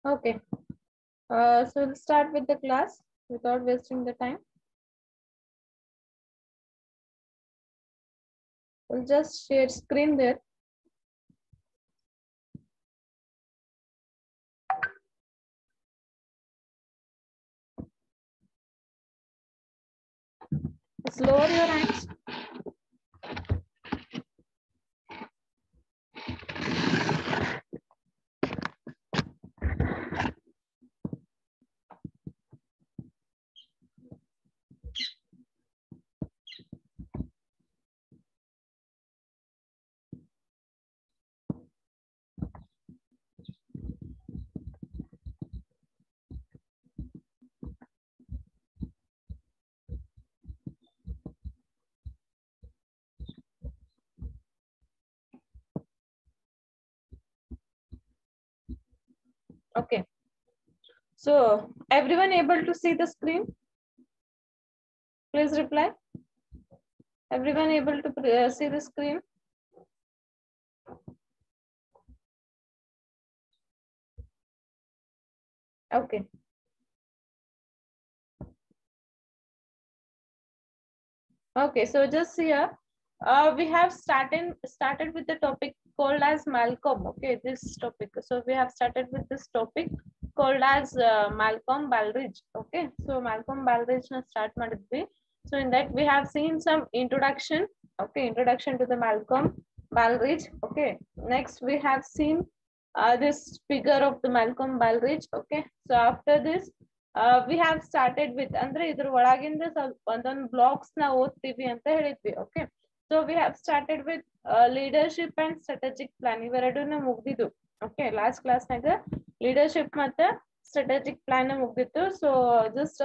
Okay. Uh, so we'll start with the class without wasting the time. We'll just share screen there. Just lower your hands. Okay. So everyone able to see the screen? Please reply. Everyone able to pre- uh, see the screen? Okay. Okay, so just here, uh, we have started started with the topic called as Malcolm. Okay, this topic. So we have started with this topic called as uh, Malcolm Baldrige. Okay, so Malcolm Baldrige na start ಮಾಡಿದ್ವಿ. So in that we have seen some introduction. Okay, introduction to the Malcolm Baldrige. Okay, next we have seen uh, this figure of the Malcolm Baldrige. Okay, so after this uh, we have started with ಅಂದ್ರೆ ಇದ್ರ ಒಳಗಿಂದ ಸ್ವಲ್ಪ ಒಂದೊಂದು blocks ನ ಓದ್ತೀವಿ ಅಂತ ಹೇಳಿದ್ವಿ okay so we have started with leadership and strategic plan ಇವೆರಡನ್ನ ಮುಗ್ದಿದ್ದು ಓಕೆ ಲಾಸ್ಟ್ ಕ್ಲಾಸ್ನಾಗ ಲೀಡರ್ಶಿಪ್ ಮತ್ತೆ ಸ್ಟ್ರಾಟಜಿಕ್ ಪ್ಲಾನ್ ಮುಗ್ದಿತ್ತು ಸೊ ಜಸ್ಟ್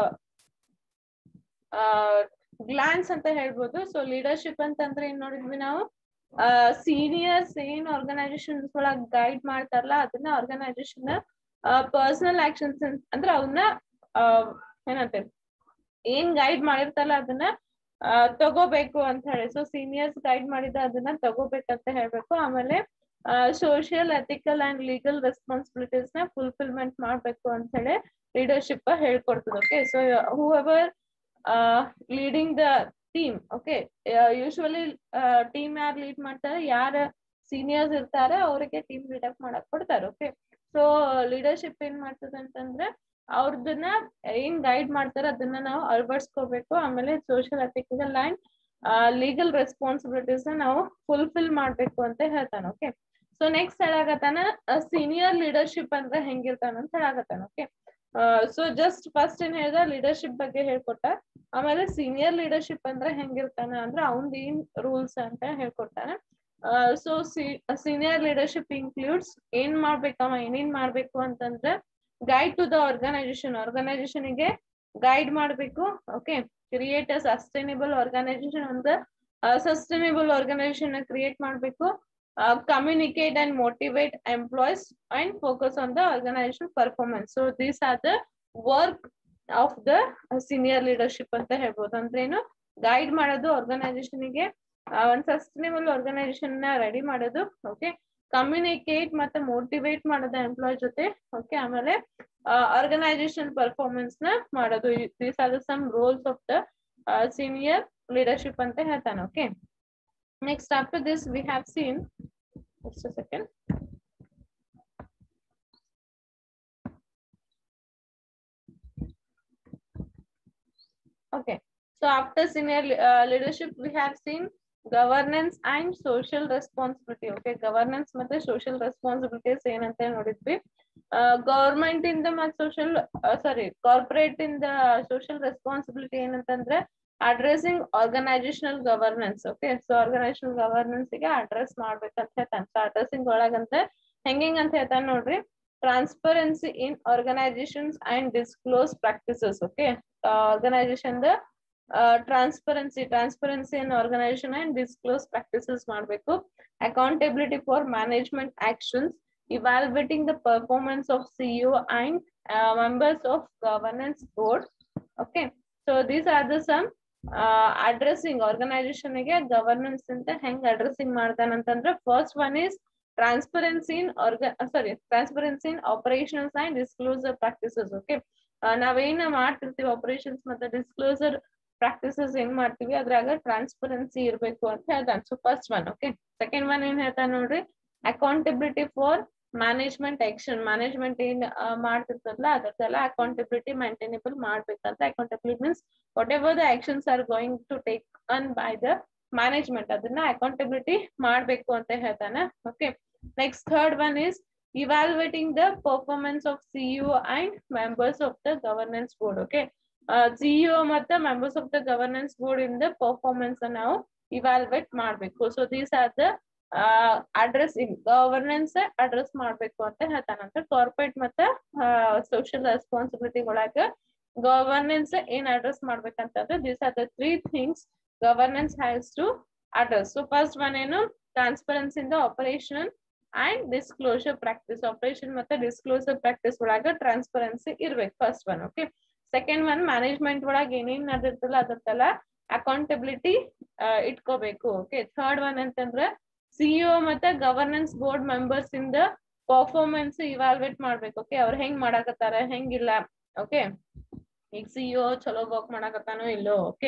ಗ್ಲಾನ್ಸ್ ಅಂತ ಹೇಳ್ಬೋದು ಸೊ ಲೀಡರ್ಶಿಪ್ ಅಂತಂದ್ರೆ ಏನ್ ನೋಡಿದ್ವಿ ನಾವು ಸೀನಿಯರ್ಸ್ ಏನ್ ಆರ್ಗನೈಸೇಷನ್ಸ್ ಒಳಗ್ ಗೈಡ್ ಮಾಡ್ತಾರಲ್ಲ ಅದನ್ನ ಆರ್ಗನೈಸೇಷನ್ ಪರ್ಸನಲ್ ಆಕ್ಷನ್ಸ್ ಅಂದ್ರೆ ಅವನ್ನ ಏನಂತೇವೆ ಏನ್ ಗೈಡ್ ಮಾಡಿರ್ತಾರಲ್ಲ ಅದನ್ನ ತಗೋಬೇಕು ಅಂತ ಹೇಳಿ ಸೊ ಸೀನಿಯರ್ಸ್ ಗೈಡ್ ಮಾಡಿದ ಅದನ್ನ ತಗೋಬೇಕಂತ ಹೇಳ್ಬೇಕು ಆಮೇಲೆ social ethical and legal responsibilities ನ ಫುಲ್ಫಿಲ್ಮೆಂಟ್ ಮಾಡ್ಬೇಕು ಅಂತ ಹೇಳಿ ಲೀಡರ್ಶಿಪ್ ಹೇಳ್ಕೊಡ್ತದೆ okay so whoever leading the team okay usually team ಯಾರು ಲೀಡ್ ಮಾಡ್ತಾರೆ ಯಾರ ಸೀನಿಯರ್ಸ್ ಇರ್ತಾರೆ ಅವರಿಗೆ ಟೀಮ್ ಲೀಡಪ್ ಮಾಡಕ್ ಕೊಡ್ತಾರೆ ಓಕೆ ಸೊ ಲೀಡರ್ಶಿಪ್ ಏನ್ ಮಾಡ್ತದೆ ಅಂತಂದ್ರೆ ಅವ್ರದನ್ನ ಏನ್ ಗೈಡ್ ಮಾಡ್ತಾರ ಅದನ್ನ ನಾವು ಅಳವಡಿಸ್ಕೋಬೇಕು ಆಮೇಲೆ social ethical and legal responsibilities ನಾವು ಫುಲ್ಫಿಲ್ ಮಾಡ್ಬೇಕು ಅಂತ ಹೇಳ್ತಾನೆ ಓಕೆ ಸೊ ನೆಕ್ಸ್ಟ್ ಹೇಳಾಗತ್ತಾನ ಸೀನಿಯರ್ ಲೀಡರ್ಶಿಪ್ ಅಂದ್ರೆ ಹೆಂಗಿರ್ತಾನ ಅಂತ ಹೇಳಾಗತ್ತಾನ ಓಕೆ ಸೊ ಜಸ್ಟ್ ಫಸ್ಟ್ ಏನ್ ಹೇಳ್ದ ಲೀಡರ್ಶಿಪ್ ಬಗ್ಗೆ ಹೇಳ್ಕೊಟ್ಟ ಆಮೇಲೆ ಸೀನಿಯರ್ ಲೀಡರ್ಶಿಪ್ ಅಂದ್ರೆ ಹೆಂಗಿರ್ತಾನ ಅಂದ್ರೆ ಅವ್ನ್ದ ಏನ್ ರೂಲ್ಸ್ ಅಂತ ಹೇಳ್ಕೊಡ್ತಾನೆ ಸೊ ಸೀನಿಯರ್ ಲೀಡರ್ಶಿಪ್ ಇನ್ಕ್ಲೂಡ್ಸ್ ಏನ್ ಮಾಡ್ಬೇಕಮ್ಮ ಏನೇನ್ ಮಾಡ್ಬೇಕು ಅಂತಂದ್ರೆ guide to the organisation organisation ಗೆ ಗೈಡ್ ಮಾಡ್ಬೇಕು okay create a sustainable organisation ಒಂದು ಸಸ್ಟೈನೇಬಲ್ ಆರ್ಗನೈಸೇಷನ್ ಕ್ರಿಯೇಟ್ ಮಾಡ್ಬೇಕು communicate and motivate employees and focus on the organisation performance so these are the work of the senior leadership ಅಂತ ಹೇಳ್ಬೋದು ಅಂದ್ರೆ ಏನು guide ಮಾಡೋದು organisation ಗೆ ಒಂದ್ ಸಸ್ಟೈನೇಬಲ್ ಆರ್ಗನೈಸೇಷನ್ ನ ರೆಡಿ ಮಾಡೋದು ಓಕೆ ಕಮ್ಯುನಿಕೇಟ್ ಮತ್ತೆ ಮೋಟಿವೇಟ್ ಮಾಡೋದು ಎಂಪ್ಲಾಯ್ ಜೊತೆ ಓಕೆ ಆಮೇಲೆ ಆರ್ಗನೈಸೇಷನ್ ಪರ್ಫಾರ್ಮೆನ್ಸ್ ನ ಮಾಡೋದು these are the some roles of the senior leadership ಅಂತ ಹೇಳ್ತಾನೆ okay next after this we have seen just second Okay, so after senior uh, leadership, we have seen governance and social responsibility. Okay, governance ಮತ್ತೆ social responsibilities ಏನಂತ ನೋಡಿದ್ವಿ government ಇಂದ ಮತ್ತೆ social sorry corporate ಇಂದ social responsibility ಏನಂತಂದ್ರೆ addressing organisational governance okay so organisational governance ಗೆ address ಮಾಡ್ಬೇಕಂತ ಹೇಳ್ತಾನೆ ಸೊ ಅಡ್ರೆಸಿಂಗ್ ಒಳಗಂತ ಹೆಂಗಿಂಗ್ ಅಂತ ಹೇಳ್ತಾನೆ ನೋಡ್ರಿ transparency in organisations and disclose practices okay organisation the transparency transparency in organisation and disclose practices ಮಾಡಬೇಕು accountability for management actions evaluating the performance of CEO and uh, members of governance board. Okay, so these are the some uh, addressing organization ಗೆ governance ಅಂತ ಹೆಂಗ್ addressing ಮಾಡ್ತಾನಂತಂದ್ರೆ first one is transparency in org sorry transparency in operations and disclosure practices okay ನಾವೇನ್ ಮಾಡ್ತಿರ್ತೀವಿ operations ಮತ್ತೆ disclosure practices ಏನ್ ಮಾಡ್ತೀವಿ ಅದ್ರಾಗ ಟ್ರಾನ್ಸ್ಪರೆನ್ಸಿ ಇರ್ಬೇಕು ಅಂತ ಹೇಳ್ತಾನೆ so first one okay second one ಏನ್ ಹೇಳ್ತಾನೆ ನೋಡ್ರಿ accountability for management action management ಏನ್ ಮಾಡ್ತಿರ್ತಲ್ಲ ಅದಕ್ಕೆಲ್ಲ ಅಕೌಂಟಬಿಲಿಟಿ ಮೇಂಟೈನೇಬಲ್ ಮಾಡ್ಬೇಕಂತ accountability means whatever the actions are going to take on by the management ಅದನ್ನ ಅಕೌಂಟಬಿಲಿಟಿ ಮಾಡ್ಬೇಕು ಅಂತ ಹೇಳ್ತಾನೆ okay next third one is evaluating the performance of CEO and members of the governance board okay CEO ಮತ್ತೆ members of the governance board ಇಂದ performance ನಾವು evaluate ಮಾಡ್ಬೇಕು so these are the address in governance address ಮಾಡ್ಬೇಕು ಅಂತ ಹೇಳ್ತಾನಂತ corporate ಮತ್ತೆ social responsibility ಒಳಗ governance ಏನ್ ಅಡ್ರೆಸ್ ಮಾಡ್ಬೇಕಂತಂದ್ರೆ these are the three things governance has to address so first one ಏನು transparency in the operation and disclosure practice operation ಮತ್ತೆ disclosure practice ಒಳಗ ಟ್ರಾನ್ಸ್ಪರೆನ್ಸಿ ಇರ್ಬೇಕು first one okay second one management ಒಳಗೆ ಏನೇನ್ ನಡೆದಿರ್ತಲ್ಲ ಅದಕ್ಕೆಲ್ಲ ಅಕೌಂಟಬಿಲಿಟಿ ಇಟ್ಕೋಬೇಕು ಓಕೆ ಥರ್ಡ್ ಒನ್ ಅಂತಂದ್ರೆ ಸಿಇಒ ಮತ್ತೆ ಗವರ್ನೆನ್ಸ್ ಬೋರ್ಡ್ ಮೆಂಬರ್ಸ್ ಇಂದ ಪರ್ಫಾರ್ಮೆನ್ಸ್ ಇವಾಲ್ವೇಟ್ ಮಾಡ್ಬೇಕು ಓಕೆ ಅವ್ರು ಹೆಂಗ್ ಮಾಡಾಕತ್ತಾರ ಹೆಂಗಿಲ್ಲ ಓಕೆ ಈಗ ಸಿಇಒ ಚಲೋ ವರ್ಕ್ ಮಾಡಾಕತ್ತಾನೋ ಇಲ್ಲೋ ಓಕೆ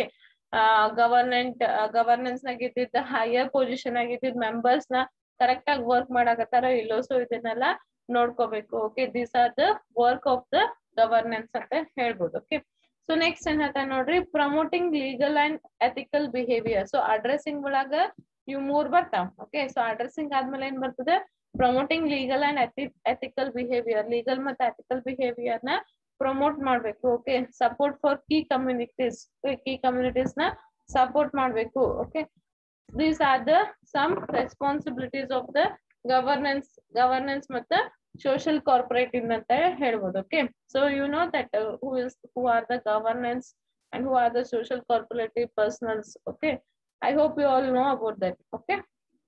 ಗವರ್ನೆಂಟ್ ಗವರ್ನೆನ್ಸ್ ನಾಗ ಇದ್ದಿದ್ದ ಹೈಯರ್ ಪೊಸಿಷನ್ ಆಗಿದ್ದಿದ್ ಮೆಂಬರ್ಸ್ ನ ಕರೆಕ್ಟ್ ಆಗಿ ವರ್ಕ್ ಮಾಡಾಕತ್ತಾರೋ ಇಲ್ಲೋ ಸೊ ಇದನ್ನೆಲ್ಲ ನೋಡ್ಕೋಬೇಕು okay this are the work of the governance ಅಂತ ಹೇಳ್ಬೋದು ಓಕೆ ಸೊ ನೆಕ್ಸ್ಟ್ ಏನ್ ಹೇಳ್ತಾ ನೋಡ್ರಿ promoting legal and ethical behaviour so addressing ಒಳಗ ಇವ್ ಮೂರ್ ಬರ್ತಾವ್ ಓಕೆ ಸೊ ಅಡ್ರೆಸ್ಸಿಂಗ್ ಆದ್ಮೇಲೆ ಏನ್ ಬರ್ತದೆ promoting legal and ethical behaviour legal ಮತ್ತೆ ಎಥಿಕಲ್ ಬಿಹೇವಿಯರ್ ನ ಪ್ರಮೋಟ್ ಮಾಡ್ಬೇಕು okay support for key communities key communities ನ ಸಪೋರ್ಟ್ ಮಾಡ್ಬೇಕು okay these are the some responsibilities of the governance governance ಮತ್ತೆ ಸೋಷಿಯಲ್ ಕಾರ್ಪೊರೇಟ್ ಅಂತ ಹೇಳ್ಬೋದು okay so you know that who is who are the governance and who are the social corporative personals okay I hope you all know about that okay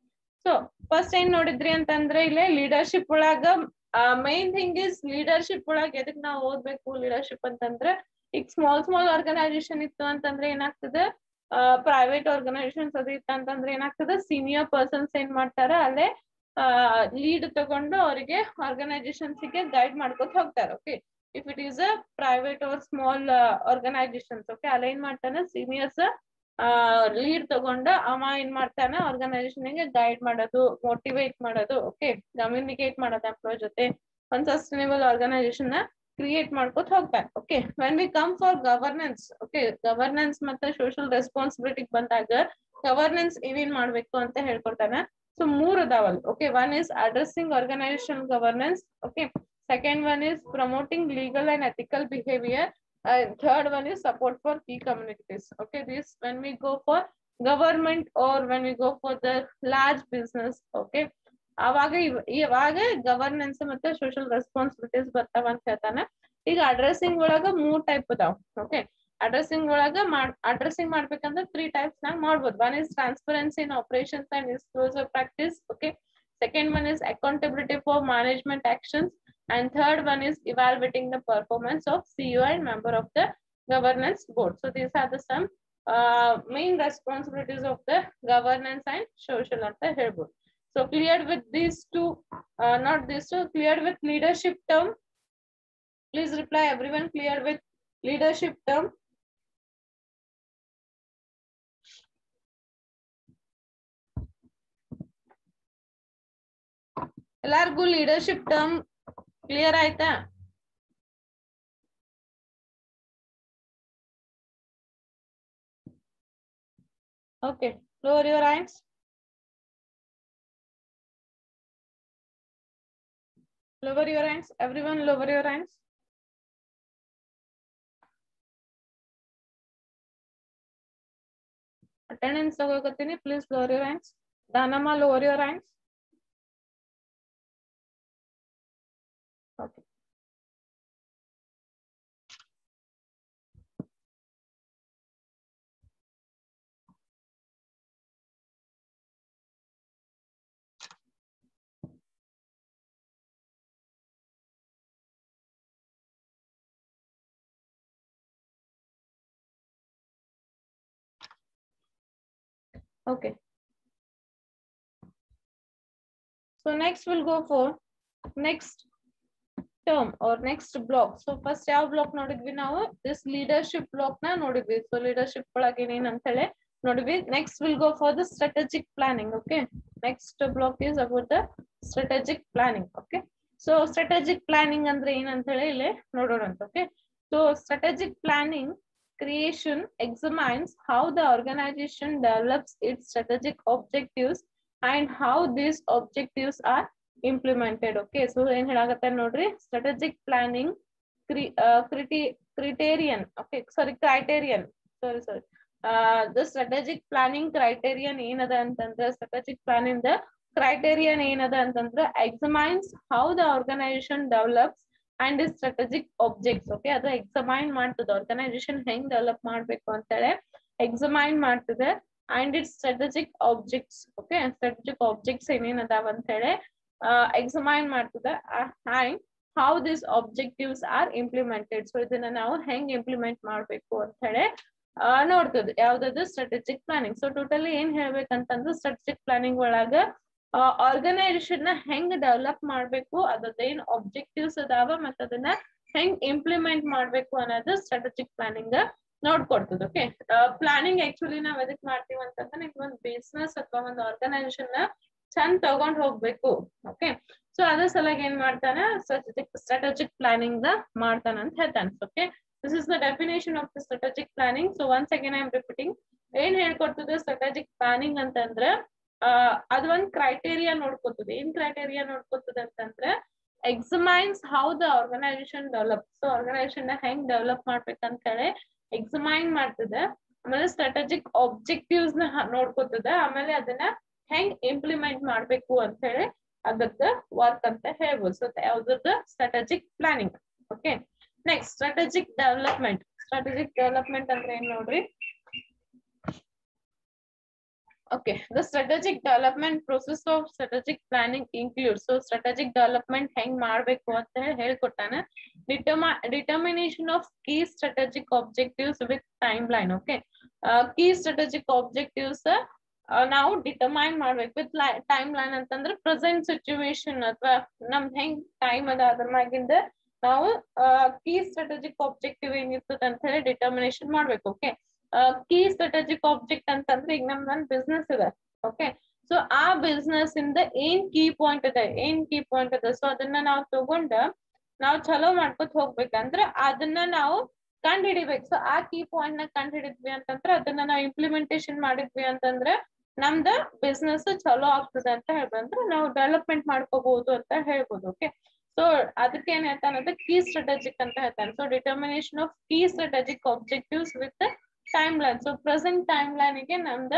so first ಏನ್ ನೋಡಿದ್ರಿ ಅಂತಂದ್ರೆ ಇಲ್ಲೇ leadership ಒಳಗ main thing is leadership ಒಳಗ ಎದಕ್ ನಾವು ಓದ್ಬೇಕು leadership ಅಂತಂದ್ರೆ ಈಗ ಸ್ಮಾಲ್ ಸ್ಮಾಲ್ ಆರ್ಗನೈಸೇಷನ್ ಇತ್ತು ಅಂತಂದ್ರೆ ಏನಾಗ್ತದೆ ಪ್ರೈವೇಟ್ ಆರ್ಗನೈಸೇಷನ್ಸ್ ಅದು ಇತ್ತು ಅಂತಂದ್ರೆ ಏನಾಗ್ತದೆ ಸೀನಿಯರ್ ಪರ್ಸನ್ಸ್ ಏನ್ ಮಾಡ್ತಾರ ಅಲ್ಲೇ ಲೀಡ್ ತಗೊಂಡು ಅವರಿಗೆ ಆರ್ಗನೈಸೇಷನ್ಸ್ ಗೆ ಗೈಡ್ ಮಾಡ್ಕೊತ ಹೋಗ್ತಾರೆ okay if it is a private or small organisations okay ಅಲ್ಲ ಏನ್ ಮಾಡ್ತಾನೆ ಸೀನಿಯರ್ಸ್ ಲೀಡ್ ತಗೊಂಡು ಅವ ಏನ್ ಮಾಡ್ತಾನೆ ಆರ್ಗನೈಸೇಷನ್ ಗೆ ಗೈಡ್ ಮಾಡೋದು ಮೋಟಿವೇಟ್ ಮಾಡೋದು ಓಕೆ ಕಮ್ಯುನಿಕೇಟ್ ಮಾಡೋದು ಎಂಪ್ಲಾಯ್ ಜೊತೆ ಒಂದ್ ಸಸ್ಟೈನೇಬಲ್ ಆರ್ಗನೈಸೇಷನ್ ನ ಕ್ರಿಯೇಟ್ ಮಾಡ್ಕೊತ ಹೋಗ್ತಾರೆ okay when we come for governance okay governance ಮತ್ತೆ ಸೋಷಿಯಲ್ ರೆಸ್ಪಾನ್ಸಿಬಿಲಿಟಿ ಬಂದಾಗ ಗವರ್ನೆನ್ಸ್ ಏನೇನ್ ಮಾಡ್ಬೇಕು ಅಂತ ಹೇಳ್ಕೊಡ್ತಾನೆ ಸೊ ಮೂರ್ ಅದಾವಲ್ okay one is addressing organisation governance okay second one is promoting legal and ethical behaviour and third one is support for key communities okay this when we go for government or when we go for the large business okay ಅವಾಗ ಇವಾಗ governance ಮತ್ತೆ social responsibilities ಬರ್ತಾವ ಅಂತ ಹೇಳ್ತಾನೆ ಈಗ addressing ಒಳಗ ಮೂರ್ type ಅದಾವ ಓಕೆ ಅಡ್ರೆಸ್ಸಿಂಗ್ ಒಳಗ ಮಾಡ್ ಅಡ್ರೆಸ್ಸಿಂಗ್ ಮಾಡ್ಬೇಕಂದ್ರೆ ತ್ರೀ ಟೈಪ್ಸ್ ನಾಗ ಮಾಡ್ಬೋದು one is transparency in operations and disclosure practice okay second one is accountability for management actions and third one is evaluating the performance of CEO and member of the governance board. So these are the some uh, main responsibilities of the governance and social at the head board. So cleared with these two, uh, not these two, cleared with leadership term. Please reply everyone cleared with leadership term. ಎಲ್ಲಾರ್ಗು leadership term clear ಆಯ್ತಾ okay lower your hands lower your hands everyone lower your hands attendance ತಗೋಕತ್ತೀನಿ please lower your hands Danamma lower your hands okay Okay. So next will go for next term or next block so first ಯಾವ block ನೋಡಿದ್ವಿ ನಾವು this leadership block ನ ನೋಡಿದ್ವಿ so leadership ಒಳಗೆ ಏನೇನ್ ಅಂತ ಹೇಳಿ ನೋಡಿದ್ವಿ next will go for the strategic planning okay next block is about the strategic planning okay so strategic planning ಅಂದ್ರೆ ಏನಂತ ಹೇಳಿ ಇಲ್ಲಿ ನೋಡೋಣ ಅಂತ ಓಕೆ so strategic planning creation examines how the organization develops its strategic objectives and how these objectives are implemented okay so ಏನ್ ಹೇಳಾಗತ್ತೆ ನೋಡ್ರಿ strategic planning criterion okay sorry criterion sorry sorry uh, the strategic planning criterion ಏನದ ಅಂತಂದ್ರೆ strategic planning the criterion ಏನದ ಅಂತಂದ್ರೆ examines how the organization develops and strategic objects okay ಅದು examine ಮಾಡ್ತದೆ organisation ಹೆಂಗ್ develop ಮಾಡ್ಬೇಕು ಅಂತ ಹೇಳಿ ಎಕ್ಸಮೈನ್ ಮಾಡ್ತದೆ and its strategic objects okay strategic objects ಏನೇನ್ ಅದಾವ ಅಂತ ಹೇಳಿ ಎಕ್ಸಮೈನ್ ಮಾಡ್ತದೆ and how this objectives are implemented so ಇದನ್ನ ನಾವು ಹೆಂಗ್ ಇಂಪ್ಲಿಮೆಂಟ್ ಮಾಡ್ಬೇಕು ಅಂತ ಹೇಳಿ ನೋಡ್ತದೆ ಯಾವ್ದದು ಸ್ಟ್ರಾಟಜಿಕ್ ಪ್ಲಾನಿಂಗ್ ಸೊ ಟೋಟಲಿ ಏನ್ ಹೇಳ್ಬೇಕಂತಂದ್ರೆ ಸ್ಟ್ರಾಟಜಿಕ್ ಪ್ಲಾನಿಂಗ್ ಒಳಗ ಆರ್ಗನೈಸೇಷನ್ ನ ಹೆಂಗ್ ಡೆವಲಪ್ ಮಾಡ್ಬೇಕು ಅದೇನ್ ಆಬ್ಜೆಕ್ಟಿವ್ಸ್ ಅದಾವ ಮತ್ತ ಅದನ್ನ ಹೆಂಗ್ ಇಂಪ್ಲಿಮೆಂಟ್ ಮಾಡ್ಬೇಕು ಅನ್ನೋದು ಸ್ಟ್ರಾಟಜಿಕ್ ಪ್ಲಾನಿಂಗ್ ನೋಡ್ಕೊಡ್ತದ ಓಕೆ ಪ್ಲಾನಿಂಗ್ ಆಕ್ಚುಲಿ ನಾವ್ ಎದಕ್ ಮಾಡ್ತೀವಿ ಅಂತಂದ್ರೆ ನಿಮ್ಗೆ ಒಂದು ಬಿಸ್ನೆಸ್ ಅಥವಾ ಒಂದು ಆರ್ಗನೈಸೇಷನ್ ನ ಚಂದ ತಗೊಂಡ್ ಹೋಗ್ಬೇಕು ಓಕೆ ಸೊ ಅದ್ರ ಸಲುವಾಗಿ ಏನ್ ಮಾಡ್ತಾನ ಸ್ಟ್ರಾಟಜಿಕ್ ಸ್ಟ್ರಾಟಜಿಕ್ ಪ್ಲಾನಿಂಗ್ ದ ಮಾಡ್ತಾನ ಅಂತ ಹೇಳ್ತಾನೆ okay this is the definition of the strategic planning so once again I am repeating ಏನ್ ಹೇಳ್ಕೊಡ್ತದೆ ಸ್ಟ್ರಾಟಜಿಕ್ ಪ್ಲಾನಿಂಗ್ ಅಂತಂದ್ರೆ ಅದ್ ಒಂದ್ ಕ್ರೈಟೇರಿಯಾ ನೋಡ್ಕೋತದೆ ಏನ್ ಕ್ರೈಟೇರಿಯಾ ನೋಡ್ಕೋತದೆ ಅಂತಂದ್ರೆ examines how the organisation develop so organisation ನ ಹೆಂಗ್ ಡೆವಲಪ್ ಮಾಡ್ಬೇಕಂತ ಹೇಳಿ ಎಕ್ಸಮೈನ್ ಮಾಡ್ತದೆ ಆಮೇಲೆ ಸ್ಟ್ರಾಟಜಿಕ್ ಆಬ್ಜೆಕ್ಟಿವ್ಸ್ ನ ನೋಡ್ಕೋತದ ಆಮೇಲೆ ಅದನ್ನ ಹೆಂಗ್ ಇಂಪ್ಲಿಮೆಂಟ್ ಮಾಡ್ಬೇಕು ಅಂತ ಹೇಳಿ ಅದಕ್ಕ ವರ್ಕ್ ಅಂತ ಹೇಳ್ಬೋದು ಸೊ ಯಾವ್ದದ strategic planning okay next strategic development strategic development ಅಂದ್ರೆ ಏನ್ ನೋಡ್ರಿ Okay, the strategic development process of strategic planning includes so strategic development ಹೆಂಗ್ ಮಾಡ್ಬೇಕು ಅಂತ ಹೇಳಿ ಹೇಳ್ಕೊಟ್ಟಾನ ಡಿಟರ್ಮಾ determination of key strategic objectives with timeline okay key strategic objectives ನಾವು ಡಿಟರ್ಮೈನ್ ಮಾಡ್ಬೇಕು ವಿತ್ ಟೈಮ್ ಲೈನ್ ಅಂತಂದ್ರೆ ಪ್ರೆಸೆಂಟ್ ಸಿಚುವೇಶನ್ ಅಥವಾ ನಮ್ದು ಹೆಂಗ್ ಟೈಮ್ ಅದ ಅದ್ರ ಮ್ಯಾಗಿಂದ ನಾವು ಕೀ ಸ್ಟ್ರಾಟಜಿಕ್ ಆಬ್ಜೆಕ್ಟಿವ್ ಏನಿರ್ತದೆ ಅಂತ ಹೇಳಿ ಡಿಟರ್ಮಿನೇಷನ್ ಮಾಡ್ಬೇಕು ಓಕೆ ಕೀ ಸ್ಟ್ರಾಟಜಿಕ್ ಆಬ್ಜೆಕ್ಟ್ ಅಂತಂದ್ರೆ ಈಗ ನಮ್ದು ಒಂದು ಬಿಸ್ನೆಸ್ ಇದೆ ಓಕೆ ಸೊ ಆ ಬಿಸ್ನೆಸ್ ಇಂದ ಏನ್ ಕೀ ಪಾಯಿಂಟ್ ಇದೆ ಏನ್ ಕೀ ಪಾಯಿಂಟ್ ಇದೆ ಸೊ ಅದನ್ನ ನಾವು ತಗೊಂಡ ನಾವು ಚಲೋ ಮಾಡ್ಕೊತ ಹೋಗ್ಬೇಕಂದ್ರ ಅದನ್ನ ನಾವು ಕಂಡ್ ಹಿಡಿಬೇಕು ಸೊ ಆ ಕೀ ಪಾಯಿಂಟ್ ನ ಕಂಡ್ ಹಿಡಿದ್ವಿ ಅಂತಂದ್ರೆ ಅದನ್ನ ನಾವು ಇಂಪ್ಲಿಮೆಂಟೇಶನ್ ಮಾಡಿದ್ವಿ ಅಂತಂದ್ರೆ ನಮ್ದ ಬಿಸ್ನೆಸ್ ಚಲೋ ಆಗ್ತದೆ ಅಂತ ಹೇಳ್ಬೋದು ಅಂದ್ರೆ ನಾವು ಡೆವಲಪ್ಮೆಂಟ್ ಮಾಡ್ಕೋಬಹುದು ಅಂತ ಹೇಳ್ಬೋದು ಓಕೆ ಸೊ ಅದಕ್ಕೆ ಏನ್ ಹೇಳ್ತಾನೆ ಕೀ ಸ್ಟ್ರಾಟಜಿಕ್ ಅಂತ ಹೇಳ್ತಾನೆ so determination of key strategic objectives with timeline so present time ಲೈನ್ಗೆ ನಮ್ದ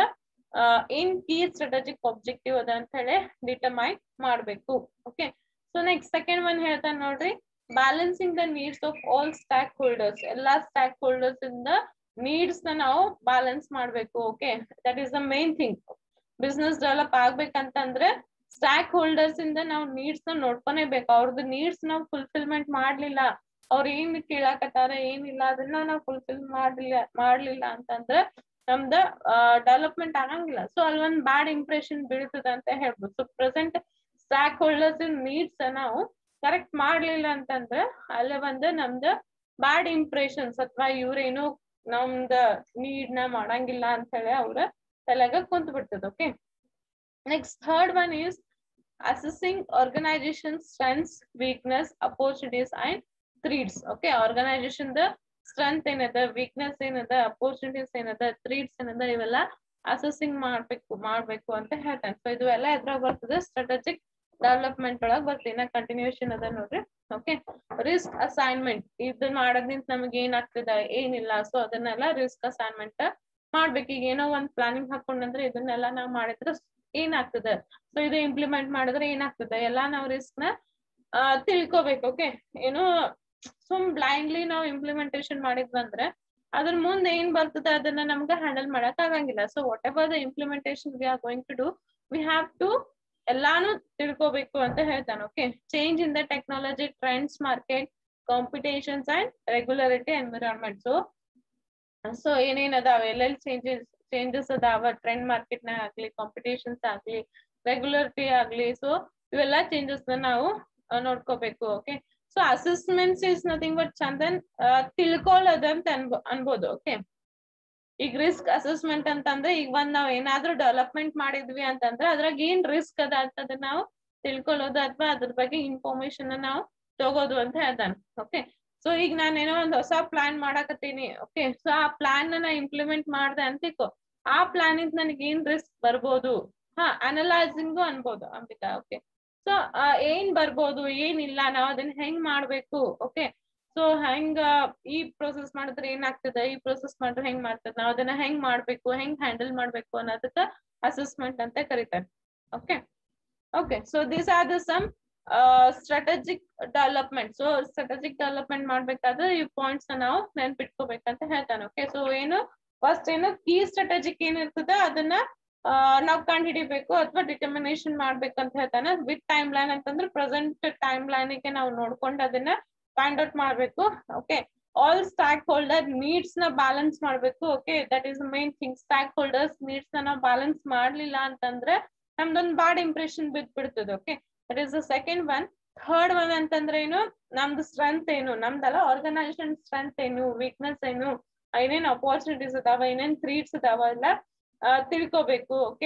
ಏನ್ ಕೀ ಸ್ಟ್ರಾಟಜಿಕ್ ಆಬ್ಜೆಕ್ಟಿವ್ ಅದ ಅಂತ ಹೇಳಿ ಡಿಟರ್ಮೈನ್ ಮಾಡ್ಬೇಕು okay so next second one ಹೇಳ್ತಾನೆ ನೋಡ್ರಿ balancing the needs of all stakeholders ಎಲ್ಲಾ ಸ್ಟಾಕ್ ಹೋಲ್ಡರ್ಸ್ ಇಂದ ನೀಡ್ಸ್ ನ ನಾವು ಬ್ಯಾಲೆನ್ಸ್ ಮಾಡ್ಬೇಕು okay that is the main thing business develop ಆಗ್ಬೇಕಂತಂದ್ರೆ ಸ್ಟಾಕ್ ಹೋಲ್ಡರ್ಸ್ ಇಂದ ನಾವು ನೀಡ್ಸ್ ನ ನೋಡ್ಕೊನೇಬೇಕು ಅವ್ರದ್ದು ನೀಡ್ಸ್ ನಾವು ಫುಲ್ಫಿಲ್ಮೆಂಟ್ ಮಾಡ್ಲಿಲ್ಲ ಅವ್ರ ಏನ್ ಕೇಳಾಕತ್ತಾರ ಏನಿಲ್ಲ ಅದನ್ನ ನಾವು ಫುಲ್ಫಿಲ್ ಮಾಡ್ಲಿಲ್ಲ ಮಾಡ್ಲಿಲ್ಲ ಅಂತಂದ್ರೆ ನಮ್ದ ಡೆವಲಪ್ಮೆಂಟ್ ಆಗಂಗಿಲ್ಲ ಸೊ ಅಲ್ಲಿ ಒಂದ್ ಬ್ಯಾಡ್ ಇಂಪ್ರೆಷನ್ ಬೀಳ್ತದ ಅಂತ ಹೇಳ್ಬೋದು so present stakeholders needs ನಾವು ಕರೆಕ್ಟ್ ಮಾಡ್ಲಿಲ್ಲ ಅಂತಂದ್ರೆ ಅಲ್ಲೇ ಒಂದು ನಮ್ದ ಬ್ಯಾಡ್ ಇಂಪ್ರೆಷನ್ಸ್ ಅಥವಾ ಇವ್ರೇನು ನಮ್ದ ನೀಡ್ ನ ಮಾಡಂಗಿಲ್ಲ ಅಂತ ಹೇಳಿ ಅವ್ರ ತಲೆಗ ಕುಂತ ಬಿಡ್ತದ okay next third one is assessing organisation strengths weakness opportunities and threats okay organisation the strength ಏನದ ವೀಕ್ನೆಸ್ ಏನದ ಅಪೋರ್ಚುನಿಟೀಸ್ ಏನದ ಥ್ರೀಡ್ಸ್ ಏನದ ಇವೆಲ್ಲ ಅಸೆಸಿಂಗ್ ಮಾಡ್ಬೇಕು ಮಾಡ್ಬೇಕು ಅಂತ ಹೇಳ್ತಾನೆ ಸೊ ಇದು ಎಲ್ಲ ಎದ್ರಾಗ ಬರ್ತದೆ ಸ್ಟ್ರಾಟಜಿಕ್ ಡೆವಲಪ್ಮೆಂಟ್ ಒಳಗ್ ಬರ್ತೀನಿ ಕಂಟಿನ್ಯೂಷನ್ ಅದ ನೋಡ್ರಿ ಓಕೆ ರಿಸ್ಕ್ ಅಸೈನ್ಮೆಂಟ್ ಇದನ್ನ ಮಾಡೋದ್ರಿಂದ ನಮಗೆ ಏನಾಗ್ತದ ಏನಿಲ್ಲ ಸೊ ಅದನ್ನೆಲ್ಲ ರಿಸ್ಕ್ ಅಸೈನ್ಮೆಂಟ್ ಮಾಡ್ಬೇಕು ಈಗ ಏನೋ ಒಂದ್ ಪ್ಲಾನಿಂಗ್ ಹಾಕೊಂಡಂದ್ರೆ ಇದನ್ನೆಲ್ಲ ನಾವ್ ಮಾಡಿದ್ರೆ ಏನಾಗ್ತದೆ ಸೊ ಇದು ಇಂಪ್ಲಿಮೆಂಟ್ ಮಾಡಿದ್ರೆ ಏನಾಗ್ತದೆ ಎಲ್ಲಾ ನಾವ್ ರಿಸ್ಕ್ ನ ತಿಳ್ಕೊಬೇಕು ಓಕೆ ಏನು ಸುಮ್ ಬ್ಲೈಂಡ್ಲಿ ನಾವು ಇಂಪ್ಲಿಮೆಂಟೇಶನ್ ಮಾಡಿದ್ವಂದ್ರೆ ಅದ್ರ ಮುಂದೆ ಏನ್ ಬರ್ತದೆ ಅದನ್ನ ನಮ್ಗೆ ಹ್ಯಾಂಡಲ್ ಮಾಡಕ್ ಆಗಂಗಿಲ್ಲ so whatever the implementation we are going to do we have to ಎಲ್ಲಾನು ತಿಳ್ಕೊಬೇಕು ಅಂತ ಹೇಳ್ತಾನೆ okay change in the technology trends market competitions and regularity environment so so ಏನೇನ್ ಅದಾವ ಎಲ್ಲೆಲ್ಲಿ ಚೇಂಜಸ್ ಚೇಂಜಸ್ ಅದಾವ ಟ್ರೆಂಡ್ ಮಾರ್ಕೆಟ್ ನ ಆಗ್ಲಿ ಕಾಂಪಿಟೇಷನ್ಸ್ ಆಗ್ಲಿ ರೆಗ್ಯುಲರಿಟಿ ಆಗ್ಲಿ ಸೊ ಇವೆಲ್ಲ ಚೇಂಜಸ್ ನಾವು ನೋಡ್ಕೋಬೇಕು okay so assessments is nothing but ಚಂದನ್ ತಿಳ್ಕೊಳ್ಳೋದು ಅಂತ ಅನ್ಬೋ ಅನ್ಬೋದು ಓಕೆ ಈಗ ರಿಸ್ಕ್ ಅಸೆಸ್ಮೆಂಟ್ ಅಂತಂದ್ರೆ ಈಗ ಒಂದ್ ನಾವ್ ಏನಾದ್ರೂ ಡೆವಲಪ್ಮೆಂಟ್ ಮಾಡಿದ್ವಿ ಅಂತಂದ್ರೆ ಅದ್ರಾಗ ಏನ್ ರಿಸ್ಕ್ ಅದ ಅಂತದ ನಾವು ತಿಳ್ಕೊಳ್ಳೋದು ಅಥವಾ ಅದ್ರ ಬಗ್ಗೆ ಇನ್ಫಾರ್ಮೇಶನ್ ನಾವು ತಗೋದು ಅಂತ ಹೇಳ್ತಾನೆ ಓಕೆ ಸೊ ಈಗ ನಾನು ಏನೋ ಒಂದ್ ಹೊಸ ಪ್ಲಾನ್ ಮಾಡಕತ್ತೀನಿ ಓಕೆ ಸೊ ಆ ಪ್ಲಾನ್ ನಾ ಇಂಪ್ಲಿಮೆಂಟ್ ಮಾಡ್ದೆ ಅಂತಿಕೋ ಆ ಪ್ಲಾನ್ ಇಂದ ನನಗೆ ಏನ್ ರಿಸ್ಕ್ ಬರ್ಬೋದು ಹಾ ಅನಲೈಸಿಂಗು ಅನ್ಬೋದು ಅಂಬಿಕಾ ಓಕೆ ಸೊ ಏನ್ ಬರ್ಬೋದು ಏನಿಲ್ಲ ನಾವ್ ಅದನ್ನ ಹೆಂಗ್ ಮಾಡ್ಬೇಕು ಓಕೆ ಸೊ ಹೆಂಗ ಈ ಪ್ರೊಸೆಸ್ ಮಾಡಿದ್ರೆ ಏನಾಗ್ತದೆ ಈ ಪ್ರೊಸೆಸ್ ಮಾಡಿದ್ರೆ ಹೆಂಗ್ ಮಾಡ್ತದೆ ನಾವ್ ಅದನ್ನ ಹೆಂಗ್ ಮಾಡ್ಬೇಕು ಹೆಂಗ್ ಹ್ಯಾಂಡಲ್ ಮಾಡ್ಬೇಕು ಅನ್ನೋದಕ್ಕ ಅಸೆಸ್ಮೆಂಟ್ ಅಂತ ಕರೀತಾರೆ okay okay so this are the some strategic development so strategic development ಮಾಡ್ಬೇಕಾದ್ರೆ ಈ ಪಾಯಿಂಟ್ಸ್ ನಾವು ನೆನ್ಪಿಟ್ಕೋಬೇಕಂತ ಹೇಳ್ತಾನೆ ಓಕೆ ಸೊ ಏನು ಫಸ್ಟ್ ಏನು ಕೀ ಸ್ಟ್ರಾಟಜಿಕ್ ಏನಿರ್ತದೆ ಅದನ್ನ ನಾವ್ ಕಂಡು ಹಿಡಿಬೇಕು ಅಥವಾ ಡಿಟರ್ಮಿನೇಷನ್ ಮಾಡ್ಬೇಕಂತ ಹೇಳ್ತಾನೆ ವಿತ್ ಟೈಮ್ ಲೈನ್ ಅಂತಂದ್ರೆ ಪ್ರೆಸೆಂಟ್ ಟೈಮ್ ಲೈನ್ ಗೆ ನಾವು ನೋಡ್ಕೊಂಡು ಅದನ್ನ ಫೈಂಡ್ ಔಟ್ ಮಾಡ್ಬೇಕು okay all stakeholder needs ನ ಬ್ಯಾಲೆನ್ಸ್ ಮಾಡ್ಬೇಕು okay that is main thing stakeholders needs ನ ನಾವು ಬ್ಯಾಲೆನ್ಸ್ ಮಾಡ್ಲಿಲ್ಲ ಅಂತಂದ್ರೆ ನಮ್ದೊಂದು ಬ್ಯಾಡ್ ಇಂಪ್ರೆಷನ್ ಬಿದ್ ಬಿಡ್ತದೆ okay that is the second one third one ಅಂತಂದ್ರೆ ಏನು ನಮ್ದು ಸ್ಟ್ರೆಂತ್ ಏನು ನಮ್ದಲ್ಲ ಆರ್ಗನೈಸೇಷನ್ ಸ್ಟ್ರೆಂತ್ ಏನು ವೀಕ್ನೆಸ್ ಏನು ಏನೇನ್ ಅಪಾರ್ಚುನಿಟೀಸ್ ಇದಾವ ಏನೇನ್ ಥ್ರೀಟ್ಸ್ ಇದಾವ ಎಲ್ಲ ತಿಳ್ಕೊಬೇಕು ಓಕೆ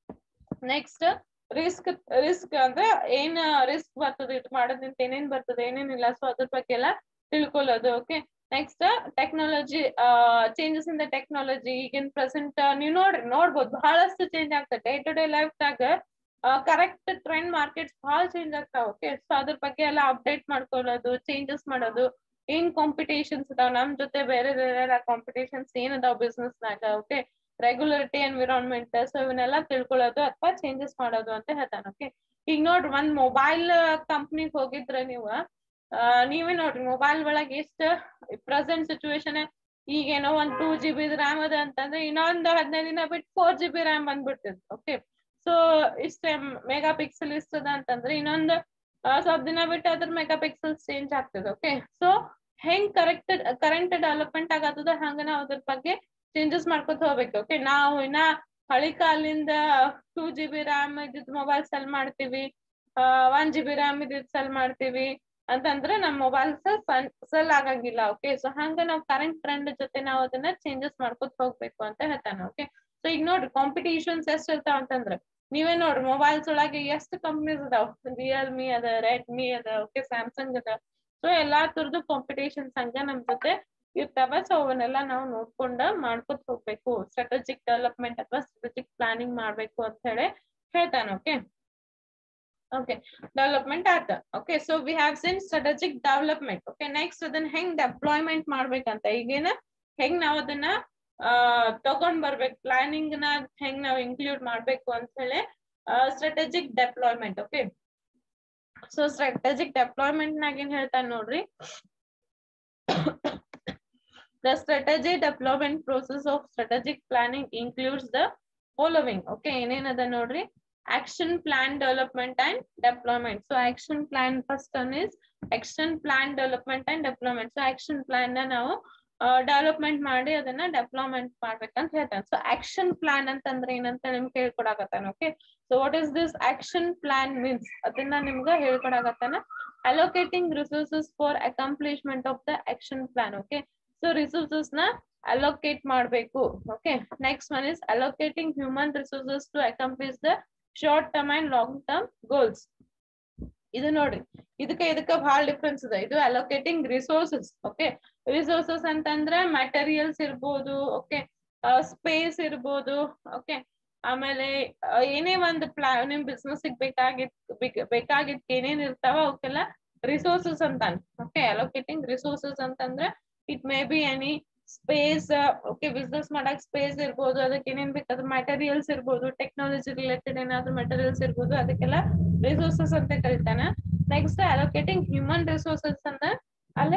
ನೆಕ್ಸ್ಟ್ ರಿಸ್ಕ್ ರಿಸ್ಕ್ ಅಂದ್ರೆ ಏನ್ ರಿಸ್ಕ್ ಬರ್ತದೆ ಇದು ಮಾಡೋದ್ರಿಂದ ಏನೇನ್ ಬರ್ತದೆ ಏನೇನಿಲ್ಲ ಸೊ ಅದ್ರ ಬಗ್ಗೆ ಎಲ್ಲ ತಿಳ್ಕೊಳ್ಳೋದು okay next technology changes in the technology ಈಗಿನ ಪ್ರೆಸೆಂಟ್ ನೀವು ನೋಡ್ರಿ ನೋಡ್ಬೋದು ಬಹಳಷ್ಟು ಚೇಂಜ್ ಆಗ್ತದೆ ಡೇ ಟು ಡೇ ಲೈಫ್ ದಾಗ ಕರೆಕ್ಟ್ ಟ್ರೆಂಡ್ ಮಾರ್ಕೆಟ್ಸ್ ಬಹಳ ಚೇಂಜ್ ಆಗ್ತಾವ ಓಕೆ ಸೊ ಅದ್ರ ಬಗ್ಗೆ ಎಲ್ಲ ಅಪ್ಡೇಟ್ ಮಾಡ್ಕೊಳ್ಳೋದು ಚೇಂಜಸ್ ಮಾಡೋದು ಏನ್ ಕಾಂಪಿಟೇಷನ್ಸ್ ಇದಾವ ನಮ್ ಜೊತೆ ಬೇರೆ ಬೇರೆ ಕಾಂಪಿಟೇಷನ್ಸ್ ಏನ್ ಅದಾವ ಬಿಸ್ನೆಸ್ ನಾಗ ಓಕೆ ರೆಗ್ಯುಲರಿಟಿ ಎನ್ವಿರಾನ್ಮೆಂಟ್ ಸೊ ಇವನ್ನೆಲ್ಲ ತಿಳ್ಕೊಳ್ಳೋದು ಅಥವಾ ಚೇಂಜಸ್ ಮಾಡೋದು ಅಂತ ಹೇಳ್ತಾನೆ ಓಕೆ ಈಗ ನೋಡ್ರಿ ಒಂದ್ ಮೊಬೈಲ್ ಕಂಪ್ನಿಗ್ ಹೋಗಿದ್ರೆ ನೀವು ನೀವೇ ನೋಡ್ರಿ ಮೊಬೈಲ್ ಒಳಗೆ ಎಷ್ಟ ಪ್ರೆಸೆಂಟ್ ಸಿಚುವೇಶನ್ ಈಗೇನೋ ಒಂದ್ ಟೂ ಜಿ ಬಿ ರ್ಯಾಮ್ ಅದ ಅಂತಂದ್ರೆ ಇನ್ನೊಂದ್ ಹದಿನೈದು ದಿನ ಬಿಟ್ಟು ಫೋರ್ ಜಿ ಬಿ ರ್ಯಾಮ್ ಬಂದ್ಬಿಡ್ತದೆ ಓಕೆ ಸೊ ಇಷ್ಟ ಮೆಗಾ ಪಿಕ್ಸೆಲ್ ಇಷ್ಟದ ಅಂತಂದ್ರೆ ಇನ್ನೊಂದ್ ಸ್ವಲ್ಪ ದಿನ ಬಿಟ್ಟು ಅದ್ರ ಮೆಗಾ ಪಿಕ್ಸೆಲ್ಸ್ ಚೇಂಜ್ ಆಗ್ತದೆ ಓಕೆ ಸೊ ಹೆಂಗ್ ಕರೆಕ್ಟ್ ಕರೆಂಟ್ ಡೆವಲಪ್ಮೆಂಟ್ ಆಗತ್ತದ ಹಂಗ ನಾವು ಅದ್ರ ಬಗ್ಗೆ ಚೇಂಜಸ್ ಮಾಡ್ಕೊತ ಹೋಗ್ಬೇಕು ಓಕೆ ನಾವು ಇನ್ನ ಹಳಿ ಕಾಲಿಂದ ಟೂ ಜಿ ಬಿ ರ್ಯಾಮ್ ಇದ್ದಿದ್ ಮೊಬೈಲ್ ಸೆಲ್ ಮಾಡ್ತೀವಿ ಒನ್ ಜಿ ಬಿ ರ್ಯಾಮ್ ಇದ್ದಿದ್ ಸೆಲ್ ಮಾಡ್ತೀವಿ ಅಂತಂದ್ರೆ ನಮ್ ಮೊಬೈಲ್ ಸೆಲ್ ಆಗಂಗಿಲ್ಲ ಓಕೆ ಸೊ ಹಂಗ ನಾವು ಕರೆಂಟ್ ಟ್ರೆಂಡ್ ಜೊತೆ ನಾವು ಅದನ್ನ ಚೇಂಜಸ್ ಮಾಡ್ಕೊತ ಹೋಗ್ಬೇಕು ಅಂತ ಹೇಳ್ತಾನೆ ಓಕೆ ಸೊ ಈಗ ನೋಡ್ರಿ ಕಾಂಪಿಟೇಷನ್ಸ್ ಎಷ್ಟ್ ಇರ್ತಾವ ಅಂತಂದ್ರೆ ನೀವೇ ನೋಡ್ರಿ ಮೊಬೈಲ್ಸ್ ಒಳಗೆ ಎಷ್ಟು ಕಂಪ್ನೀಸ್ ಅದಾವ ರಿಯಲ್ಮಿ ಅದ ರೆಡ್ಮಿ ಅದ ಓಕೆ ಸ್ಯಾಮ್ಸಂಗ್ ಅದ ಸೊ ಎಲ್ಲಾ ತರದ್ದು ಕಾಂಪಿಟೇಷನ್ಸ್ ಹಂಗ ನಮ್ ಜೊತೆ ಇರ್ತಾವ ಸೊ ಅವನ್ನೆಲ್ಲ ನಾವು ನೋಡ್ಕೊಂಡ ಮಾಡ್ಕೊತ ಹೋಗ್ಬೇಕು ಸ್ಟ್ರಾಟಜಿಕ್ ಡೆವಲಪ್ಮೆಂಟ್ ಅಥವಾ ಸ್ಟ್ರಾಟಜಿಕ್ ಪ್ಲಾನಿಂಗ್ ಮಾಡ್ಬೇಕು ಅಂತ ಹೇಳಿ ಹೇಳ್ತಾನೆ ಓಕೆ ಓಕೆ ಡೆವಲಪ್ಮೆಂಟ್ ಆತ okay so we have seen strategic development okay next ಅದನ್ನ ಹೆಂಗ್ ಡೆಪ್ಲಾಯ್ಮೆಂಟ್ ಮಾಡ್ಬೇಕಂತ ಈಗೇನ ಹೆಂಗ್ ನಾವ್ ಅದನ್ನ ಆ ತಗೊಂಡ್ ಬರ್ಬೇಕು ಪ್ಲಾನಿಂಗ್ ನ ಹೆಂಗ್ ನಾವ್ ಇನ್ಕ್ಲೂಡ್ ಮಾಡ್ಬೇಕು ಅಂತ ಹೇಳಿ strategic deployment okay so strategic deployment ನಾಗ ಏನ್ ಹೇಳ್ತಾನೆ ನೋಡ್ರಿ The strategy development process of strategic planning includes the following. Okay, ಏನೇನದ ನೋಡ್ರಿ action plan development and deployment. So action plan first one is action plan development and deployment. So action plan ನ ನಾವು development ಮಾಡಿ ಅದನ್ನ deployment ಮಾಡ್ಬೇಕಂತ ಹೇಳ್ತಾನೆ so action plan ಅಂತಂದ್ರೆ ಏನಂತ ನಿಮ್ಗೆ ಹೇಳ್ಕೊಡಾಕತ್ತಾನ okay so what is this action plan means ಅದನ್ನ ನಿಮ್ಗ ಹೇಳ್ಕೊಡಾಕತ್ತಾನ allocating resources for accomplishment of the action plan okay so resources ನ ಅಲೋಕೇಟ್ ಮಾಡ್ಬೇಕು okay next one is allocating human resources to accomplish the short term and long term goals ಇದು ನೋಡ್ರಿ ಇದಕ್ಕೆ ಇದಕ್ಕೆ ಬಹಳ ಡಿಫ್ರೆನ್ಸ್ ಇದೆ ಇದು ಅಲೋಕೇಟಿಂಗ್ ರಿಸೋರ್ಸಸ್ ಓಕೆ ರಿಸೋರ್ಸಸ್ ಅಂತಂದ್ರೆ ಮೆಟೀರಿಯಲ್ಸ್ ಇರ್ಬೋದು ಓಕೆ ಸ್ಪೇಸ್ ಇರ್ಬೋದು ಓಕೆ ಆಮೇಲೆ ಏನೇ ಒಂದು ಪ್ಲಾ ನಿಮ್ ಬಿಸ್ನೆಸ್ ಬೇಕಾಗಿದ್ ಬೇಕಾಗಿದ್ ಏನೇನ್ ಇರ್ತಾವ ಅವಕ್ಕೆಲ್ಲ ರಿಸೋರ್ಸಸ್ ಅಂತಾನೆ ಓಕೆ ಅಲೋಕೇಟಿಂಗ್ ರಿಸೋರ್ಸಸ್ ಅಂತಂದ್ರೆ it may be any space okay business ಮಾಡಕ್ ಸ್ಪೇಸ್ ಇರ್ಬೋದು ಅದಕ್ಕೆ ಏನೇನ್ ಬೇಕಾದ್ರೆ ಮೆಟೀರಿಯಲ್ಸ್ ಇರ್ಬೋದು ಟೆಕ್ನಾಲಜಿ ರಿಲೇಟೆಡ್ ಏನಾದ್ರು ಮೆಟೀರಿಯಲ್ಸ್ ಇರ್ಬೋದು ಅದಕ್ಕೆಲ್ಲ ರಿಸೋರ್ಸಸ್ ಅಂತ ಕರಿತಾನೆ ನೆಕ್ಸ್ಟ್ ಅಲೋಕೇಟಿಂಗ್ ಹ್ಯೂಮನ್ ರಿಸೋರ್ಸಸ್ ಅಂದ್ರೆ ಅಲ್ಲೇ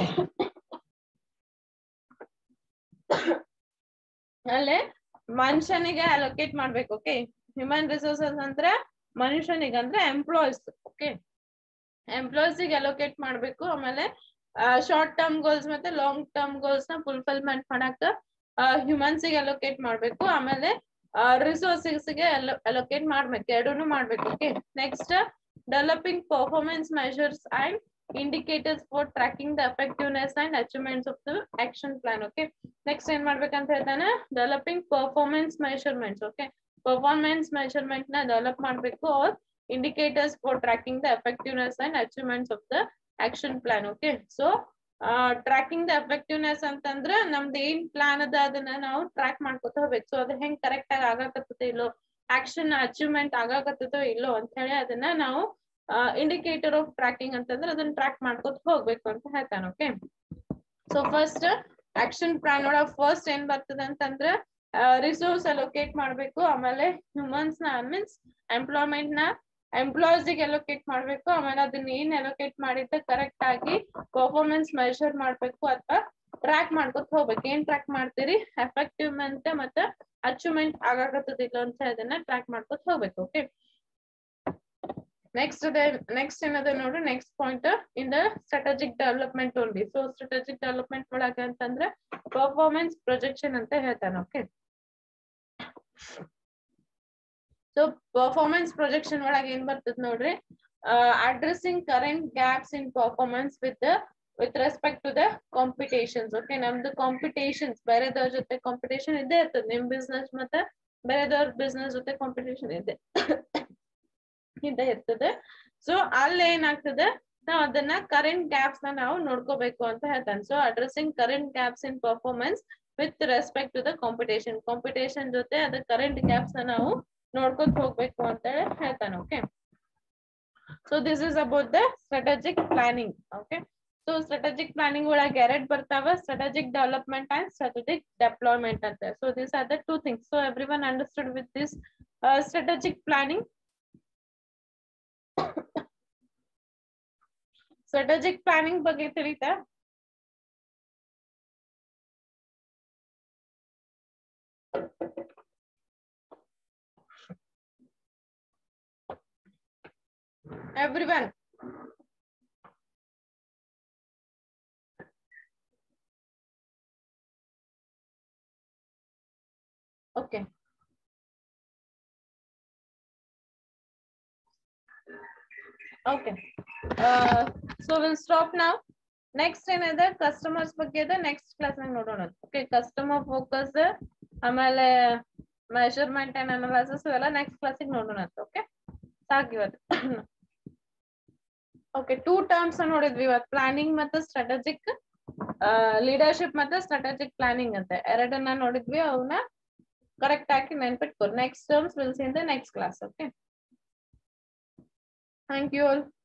ಅಲ್ಲೇ ಮನುಷ್ಯನಿಗೆ ಅಲೋಕೇಟ್ ಮಾಡ್ಬೇಕು ಓಕೆ ಹ್ಯೂಮನ್ ರಿಸೋರ್ಸಸ್ ಅಂದ್ರೆ ಮನುಷ್ಯನಿಗೆ ಅಂದ್ರೆ ಎಂಪ್ಲಾಯ್ಸ್ ಓಕೆ ಎಂಪ್ಲಾಯ್ಸ್ ಗೆ ಅಲೋಕೇಟ್ ಮಾಡ್ಬೇಕು ಆಮೇಲೆ ಶಾರ್ಟ್ ಟರ್ಮ್ ಗೋಲ್ಸ್ ಮತ್ತೆ ಲಾಂಗ್ ಟರ್ಮ್ ಗೋಲ್ಸ್ ನ ಫುಲ್ಫಿಲ್ಮೆಂಟ್ ಮಾಡಕ್ ಹ್ಯೂಮನ್ಸ್ ಗೆ ಅಲೋಕೇಟ್ ಮಾಡ್ಬೇಕು ಆಮೇಲೆ ರಿಸೋರ್ಸಸ್ ಗೆ ಅಲೋಕೇಟ್ ಮಾಡ್ಬೇಕು ಎರಡೂನು ಮಾಡ್ಬೇಕು okay next developing performance measures and indicators for tracking the effectiveness and achievements of the action plan okay next ಏನ್ ಮಾಡ್ಬೇಕಂತ ಹೇಳ್ತಾನೆ developing performance measurements okay performance measurement ನ ಡೆವಲಪ್ ಮಾಡ್ಬೇಕು or indicators for tracking the effectiveness and achievements of the action plan okay so tracking the effectiveness ಅಂತಂದ್ರ ನಮ್ದು ಏನ್ plan ಅದ ಅದನ್ನ ನಾವು ಟ್ರ್ಯಾಕ್ ಮಾಡ್ಕೊತ ಹೋಗ್ಬೇಕು ಸೊ ಅದು ಹೆಂಗ್ ಕರೆಕ್ಟ್ ಆಗಿ ಆಗಾಕತ್ತದ ಇಲ್ಲೋ ಆಕ್ಷನ್ ಅಚೀವ್ಮೆಂಟ್ ಆಗಾಕತ್ತದೋ ಇಲ್ಲೋ ಅಂತ ಹೇಳಿ ಅದನ್ನ ನಾವು ಇಂಡಿಕೇಟರ್ ಆಫ್ ಟ್ರ್ಯಾಕಿಂಗ್ ಅಂತಂದ್ರೆ ಅದನ್ನ ಟ್ರ್ಯಾಕ್ ಮಾಡ್ಕೊತ ಹೋಗ್ಬೇಕು ಅಂತ ಹೇಳ್ತಾನೆ okay so first action plan ಒಳಗ ಫಸ್ಟ್ ಏನ್ ಬರ್ತದ ಅಂತಂದ್ರೆ ರಿಸೋರ್ಸ್ ಅಲೋಕೇಟ್ ಮಾಡ್ಬೇಕು ಆಮೇಲೆ ಹ್ಯೂಮನ್ಸ್ ನ ಮೀನ್ಸ್ ಎಂಪ್ಲಾಯ್ಮೆಂಟ್ ನ ಎಂಪ್ಲಾಯೀಸ್ ಗೆ ಅಲೋಕೇಟ್ ಮಾಡ್ಬೇಕು ಆಮೇಲೆ ಅದನ್ನ ಏನ್ ಅಲೋಕೇಟ್ ಮಾಡಿದ್ದ ಕರೆಕ್ಟ್ ಆಗಿ ಪರ್ಫಾರ್ಮೆನ್ಸ್ ಮೆಷರ್ ಮಾಡ್ಬೇಕು ಅಥವಾ ಟ್ರ್ಯಾಕ್ ಮಾಡ್ಕೊತ ಹೋಗ್ಬೇಕು ಏನ್ ಟ್ರ್ಯಾಕ್ ಮಾಡ್ತೀರಿ ಎಫೆಕ್ಟಿವ್ ಅಂತ ಮತ್ತೆ ಅಚೀವ್ಮೆಂಟ್ ಆಗಾಕತ್ತದಿಲ್ಲ ಅಂತ ಅದನ್ನ ಟ್ರ್ಯಾಕ್ ಮಾಡ್ಕೊತ ಹೋಗ್ಬೇಕು ಓಕೆ ನೆಕ್ಸ್ಟ್ ಅದೇ ನೆಕ್ಸ್ಟ್ ಏನದ ನೋಡ್ರಿ next point in the strategic development only so strategic development ಒಳಗ ಅಂತಂದ್ರೆ ಪರ್ಫಾರ್ಮೆನ್ಸ್ ಪ್ರೊಜೆಕ್ಷನ್ ಅಂತ ಹೇಳ್ತಾನೆ ಓಕೆ ಸೊ ಪರ್ಫಾರ್ಮೆನ್ಸ್ ಪ್ರೊಜೆಕ್ಷನ್ ಒಳಗ ಏನ್ ಬರ್ತದ ನೋಡ್ರಿ addressing current gaps in performance with with respect to the competitions okay ನಮ್ದು ಕಾಂಪಿಟೇಷನ್ಸ್ ಬೇರೆದವ್ರ ಜೊತೆ ಕಾಂಪಿಟೇಷನ್ ಇದ್ದೇ ಇರ್ತದೆ ನಿಮ್ ಬಿಸ್ನೆಸ್ ಮತ್ತೆ ಬೇರೆದವ್ರ ಬಿಸ್ನೆಸ್ ಜೊತೆ ಕಾಂಪಿಟೇಷನ್ ಇದೆ ಇದ್ದೇ ಇರ್ತದೆ ಸೊ ಅಲ್ಲಿ ಏನಾಗ್ತದೆ ನಾವು ಅದನ್ನ ಕರೆಂಟ್ ಗ್ಯಾಪ್ಸ್ ನ ನಾವು ನೋಡ್ಕೋಬೇಕು ಅಂತ ಹೇಳ್ತಾನೆ so addressing current gaps in performance with respect to the competition competition ಜೊತೆ ಅದ ಕರೆಂಟ್ ಗ್ಯಾಪ್ಸ್ ನ ನಾವು ನೋಡ್ಕೊತ ಹೋಗ್ಬೇಕು ಅಂತ ಹೇಳಿ ಹೇಳ್ತಾನೆ okay so this is about the strategic planning okay so strategic planning ಒಳಗೆ ಎರಡ್ ಬರ್ತಾವ strategic development and strategic deployment ಅಂತ so this are the two things so everyone understood with this strategic planning strategic planning ಬಗ್ಗೆ ತಿಳಿತಾ everyone okay okay uh, so we'll stop now next ಏನಿದೆ customers ಬಗ್ಗೆ ಇದೆ next class ನಾಗ ನೋಡೋಣ okay customer focus ಆಮೇಲೆ measurement and analysis ಇವೆಲ್ಲ next ಕ್ಲಾಸಿಗೆ ನೋಡೋಣ ಓಕೆ ಸಾಕು ಇವತ್ತು ಓಕೆ ಟೂ ಟರ್ಮ್ಸ್ ನೋಡಿದ್ವಿ ಇವತ್ತು ಪ್ಲಾನಿಂಗ್ ಮತ್ತು ಸ್ಟ್ರಾಟಜಿಕ್ ಲೀಡರ್ಶಿಪ್ ಮತ್ತೆ ಸ್ಟ್ರಾಟಜಿಕ್ ಪ್ಲಾನಿಂಗ್ ಅಂತ ಎರಡನ್ನ ನೋಡಿದ್ವಿ ಅವನ್ನ ಕರೆಕ್ಟ್ ಆಗಿ ನೆನ್ಪಿಟ್ಕೊ next terms will see in the next class okay thank you all